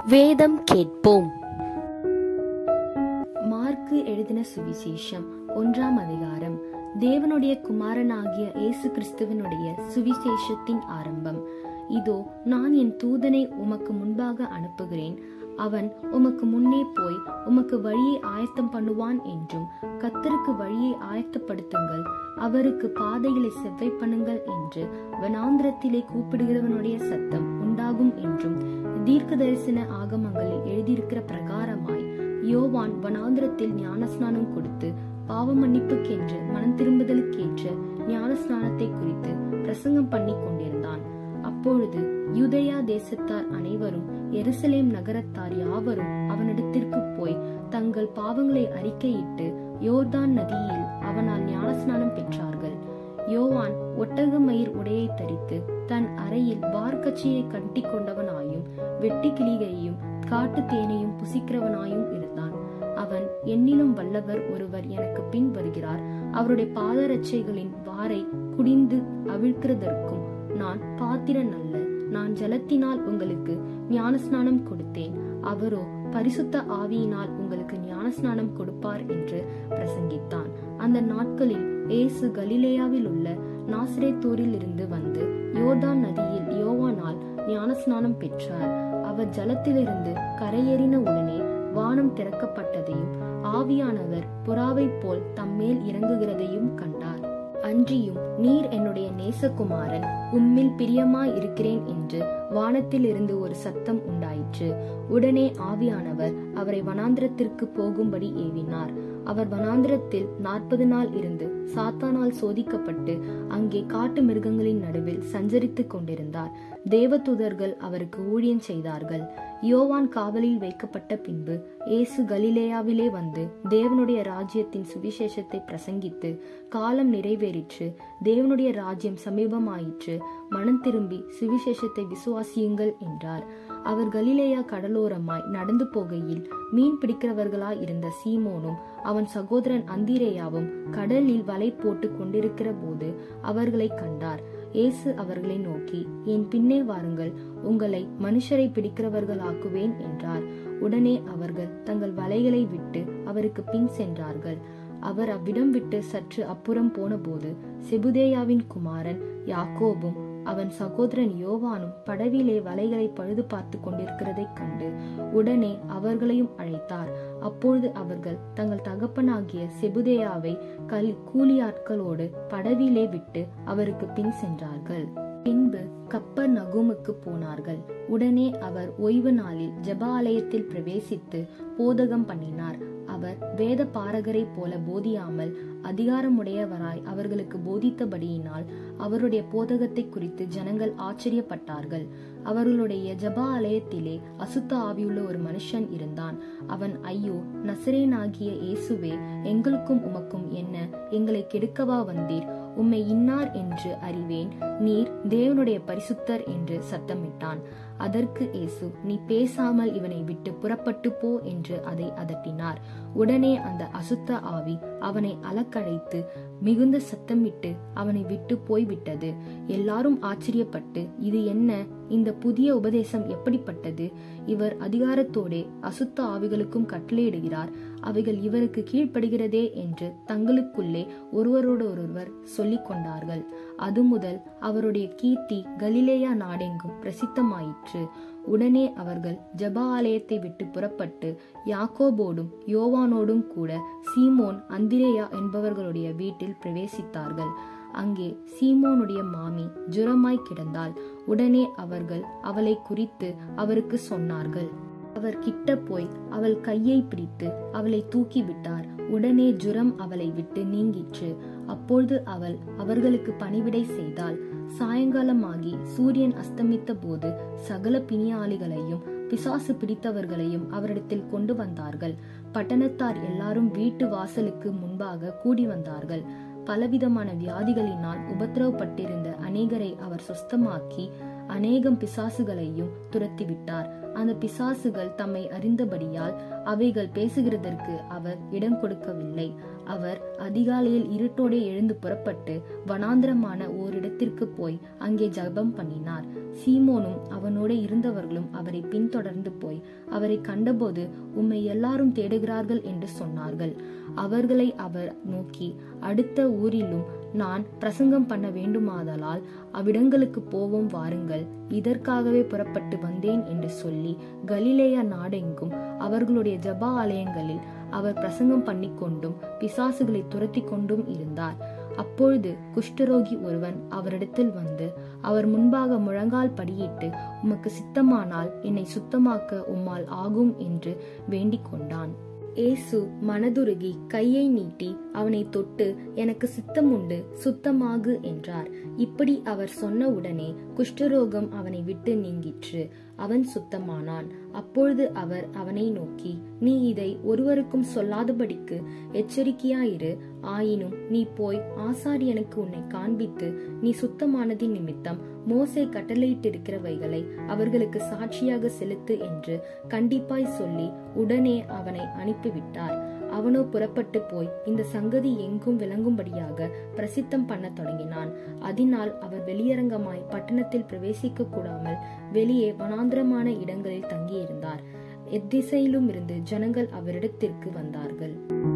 வேதம் கேட்போம் மார்க்கு எழுதின சுவிசேஷம் ஒன்றாம் அதிகாரம் தேவனுடைய குமாரனாகிய இயேசு கிறிஸ்துவனுடைய சுவிசேஷத்தின் ஆரம்பம் இதோ நான் என் தூதனை உமக்கு முன்பாக அனுப்புகிறேன் அவன் உமக்கு முன்னே போய் உமக்கு வழியை ஆயத்தம் பண்ணுவான் என்றும் கத்தருக்கு வழியை ஆயத்தப்படுத்துங்கள் அவருக்கு பாதைகளை செவ்வை பண்ணுங்கள் என்று வனாந்திரத்திலே கூப்பிடுகிறவனுடைய சத்தம் உண்டாகும் என்றும் தீர்க்க தரிசன ஆகமங்களில் எழுதியிருக்கிற பிரகாரமாய் யோவான் வனாந்திரத்தில் ஞானஸ்நானம் கொடுத்து பாவ மன்னிப்புக்கென்று மனம் திரும்புதலுக்கேற்ற ஞானஸ்நானத்தை குறித்து பிரசங்கம் பண்ணி கொண்டிருந்தான் அப்பொழுது யூதேயா தேசத்தார் அனைவரும் எருசலேம் நகரத்தார் யாவரும் அவனிடத்திற்கு போய் தங்கள் பாவங்களை அறிக்கையிட்டு யோர்தான் நதியில் அவனால் ஞானஸ்நானம் பெற்றார்கள் யோவான் ஒட்டக மயிர் உடையை தரித்து தன் அறையில் வார்க்கச்சியை கட்டி கொண்டவனாயும் வெட்டி கிளிகையும் காட்டு தேனையும் புசிக்கிறவனாயும் இருந்தான் அவன் என்னிலும் வல்லவர் ஒருவர் எனக்கு பின் வருகிறார் அவருடைய பாதரட்சைகளின் வாரை குடிந்து அவிழ்க்கிறதற்கும் நான் பாத்திரன் அல்ல நான் ஜலத்தினால் உங்களுக்கு ஞானஸ்நானம் கொடுத்தேன் அவரோ பரிசுத்த ஆவியினால் உங்களுக்கு ஞானஸ்நானம் கொடுப்பார் என்று பிரசங்கித்தான் அந்த நாட்களில் இயேசு கலிலேயாவில் உள்ள நாசிரேத்தூரில் இருந்து வந்து யோர்தான் நதியில் யோவானால் ஞானஸ்நானம் பெற்றார் அவர் ஜலத்திலிருந்து கரையேறின உடனே வானம் திறக்கப்பட்டதையும் ஆவியானவர் புறாவைப் போல் தம்மேல் இறங்குகிறதையும் கண்டார் அன்றியும் நீர் என்னுடைய நேசகுமாரன் உம்மில் பிரியமாய் இருக்கிறேன் என்று வானத்தில் இருந்து ஒரு சத்தம் உண்டாயிற்று உடனே ஆவியானவர் அவரை வனாந்திரத்திற்கு போகும்படி ஏவினார் அவர் வனாந்திரத்தில் நாற்பது நாள் இருந்து சாத்தானால் சோதிக்கப்பட்டு அங்கே காட்டு மிருகங்களின் நடுவில் சஞ்சரித்துக் கொண்டிருந்தார் தேவதூதர்கள் அவருக்கு ஊழியம் செய்தார்கள் யோவான் காவலில் வைக்கப்பட்ட பின்பு இயேசு கலிலேயாவிலே வந்து தேவனுடைய ராஜ்யத்தின் சுவிசேஷத்தை பிரசங்கித்து காலம் நிறைவேறிற்று தேவனுடைய ராஜ்யம் சமீபமாயிற்று மனம் திரும்பி சுவிசேஷத்தை விசுவாசியுங்கள் என்றார் அவர் கலிலேயா கடலோரமாய் நடந்து போகையில் மீன் பிடிக்கிறவர்களாய் இருந்த சீமோனும் அவன் சகோதரன் அந்திரேயாவும் கடலில் வலை போட்டு கொண்டிருக்கிற போது அவர்களை கண்டார் இயேசு அவர்களை நோக்கி என் பின்னே வாருங்கள் உங்களை மனுஷரை பிடிக்கிறவர்களாக்குவேன் என்றார் உடனே அவர்கள் தங்கள் வலைகளை விட்டு அவருக்கு பின் சென்றார்கள் அவர் அவ்விடம் விட்டு சற்று அப்புறம் போனபோது செபுதேயாவின் குமாரன் யாக்கோபும் அவன் சகோதரன் யோவானும் படவிலே வலைகளை பழுது பார்த்து கொண்டிருக்கிறதைக் கண்டு உடனே அவர்களையும் அழைத்தார் அப்பொழுது அவர்கள் தங்கள் தகப்பனாகிய செபுதேயாவை கல் கூலியாட்களோடு படவிலே விட்டு அவருக்கு பின் சென்றார்கள் பின்பு கப்பர் நகூமுக்கு போனார்கள் உடனே அவர் ஓய்வு நாளில் ஜபாலயத்தில் பிரவேசித்து போதகம் பண்ணினார் அவர் வேத பாரகரை போல போதியாமல் அதிகாரமுடையவராய் அவர்களுக்கு போதித்தபடியினால் அவருடைய போதகத்தை குறித்து ஜனங்கள் ஆச்சரியப்பட்டார்கள் அவர்களுடைய ஜபா ஆலயத்திலே அசுத்த ஆவியுள்ள ஒரு மனுஷன் இருந்தான் அவன் ஐயோ நசரேனாகிய இயேசுவே எங்களுக்கும் உமக்கும் என்ன எங்களை கெடுக்கவா வந்தீர் உம்மை இன்னார் என்று அறிவேன் நீர் தேவனுடைய பரிசுத்தர் என்று சத்தமிட்டான் அதற்கு இயேசு நீ பேசாமல் இவனை விட்டு புறப்பட்டு போ என்று அதை அதட்டினார் உடனே அந்த அசுத்த ஆவி அவனை அலக்கழைத்து மிகுந்த சத்தமிட்டு அவனை விட்டு போய்விட்டது எல்லாரும் ஆச்சரியப்பட்டு இது என்ன இந்த புதிய உபதேசம் எப்படிப்பட்டது இவர் அதிகாரத்தோடே அசுத்த ஆவிகளுக்கும் கட்டளையிடுகிறார் அவைகள் இவருக்கு கீழ்ப்படுகிறதே என்று தங்களுக்குள்ளே ஒருவரோடு ஒருவர் சொல்லிக் கொண்டார்கள் அது முதல் அவருடைய கீர்த்தி கலிலேயா நாடெங்கும் பிரசித்தமாயிற்று உடனே அவர்கள் ஜபா ஆலயத்தை விட்டு புறப்பட்டு யாக்கோபோடும் யோவானோடும் கூட சீமோன் அந்திரேயா என்பவர்களுடைய வீட்டில் பிரவேசித்தார்கள் அங்கே சீமோனுடைய மாமி ஜுரமாய் கிடந்தாள் உடனே அவர்கள் அவளை குறித்து அவருக்கு சொன்னார்கள் அவர் கிட்ட போய் அவள் கையை பிடித்து அவளை தூக்கி விட்டார் உடனே ஜுரம் அவளை விட்டு நீங்கிற்று அப்பொழுது அவள் அவர்களுக்கு பணிவிடை செய்தாள் சாயங்காலமாகி சூரியன் அஸ்தமித்த போது சகல பிணியாளிகளையும் பிசாசு பிடித்தவர்களையும் அவரிடத்தில் கொண்டு வந்தார்கள் பட்டணத்தார் எல்லாரும் வீட்டு வாசலுக்கு முன்பாக கூடி வந்தார்கள் பலவிதமான வியாதிகளினால் உபத்திரவப்பட்டிருந்த அநேகரை அவர் சுஸ்தமாக்கி அநேகம் பிசாசுகளையும் துரத்திவிட்டார் அந்த பிசாசுகள் தம்மை அறிந்தபடியால் அவைகள் பேசுகிறதற்கு அவர் இடம் கொடுக்கவில்லை அவர் அதிகாலையில் இருட்டோடே எழுந்து புறப்பட்டு வனாந்திரமான ஓரிடத்திற்கு போய் அங்கே ஜெபம் பண்ணினார் சீமோனும் அவனோட இருந்தவர்களும் அவரை பின்தொடர்ந்து போய் அவரை கண்டபோது உம்மை எல்லாரும் தேடுகிறார்கள் என்று சொன்னார்கள் அவர்களை அவர் நோக்கி அடுத்த ஊரிலும் நான் பிரசங்கம் பண்ண வேண்டுமாதலால் அவ்விடங்களுக்கு போவோம் வாருங்கள் இதற்காகவே புறப்பட்டு வந்தேன் என்று சொல்லி கலிலேயா நாடெங்கும் அவர்களுடைய ஜபா ஆலயங்களில் அவர் பிரசங்கம் பண்ணிக்கொண்டும் பிசாசுகளை துரத்தி கொண்டும் இருந்தார் அப்பொழுது குஷ்டரோகி ஒருவன் அவரிடத்தில் வந்து அவர் முன்பாக முழங்கால் படியிட்டு உமக்கு சித்தமானால் என்னை சுத்தமாக்க உம்மால் ஆகும் என்று வேண்டிக் கொண்டான் ஏசு மனதுருகி கையை நீட்டி அவனை தொட்டு எனக்கு சித்தம் உண்டு சுத்தமாகு என்றார் இப்படி அவர் சொன்ன உடனே குஷ்டரோகம் அவனை விட்டு நீங்கிற்று அவன் சுத்தமானான் அப்பொழுது அவர் அவனை நோக்கி நீ இதை ஒருவருக்கும் சொல்லாதபடிக்கு எச்சரிக்கையாயிரு ஆயினும் நீ போய் ஆசாரியனுக்கு உன்னை காண்பித்து நீ சுத்தமானதின் நிமித்தம் மோசே கட்டளையிட்டிருக்கிறவைகளை அவர்களுக்கு சாட்சியாக செலுத்து என்று கண்டிப்பாய் சொல்லி உடனே அவனை அனுப்பிவிட்டார் அவனோ புறப்பட்டு போய் இந்த சங்கதி எங்கும் விளங்கும்படியாக பிரசித்தம் பண்ண தொடங்கினான் அதனால் அவர் வெளியரங்கமாய் பட்டணத்தில் பிரவேசிக்க கூடாமல் வெளியே வனாந்திரமான இடங்களில் தங்கியிருந்தார் எத்திசையிலும் இருந்து ஜனங்கள் அவரிடத்திற்கு வந்தார்கள்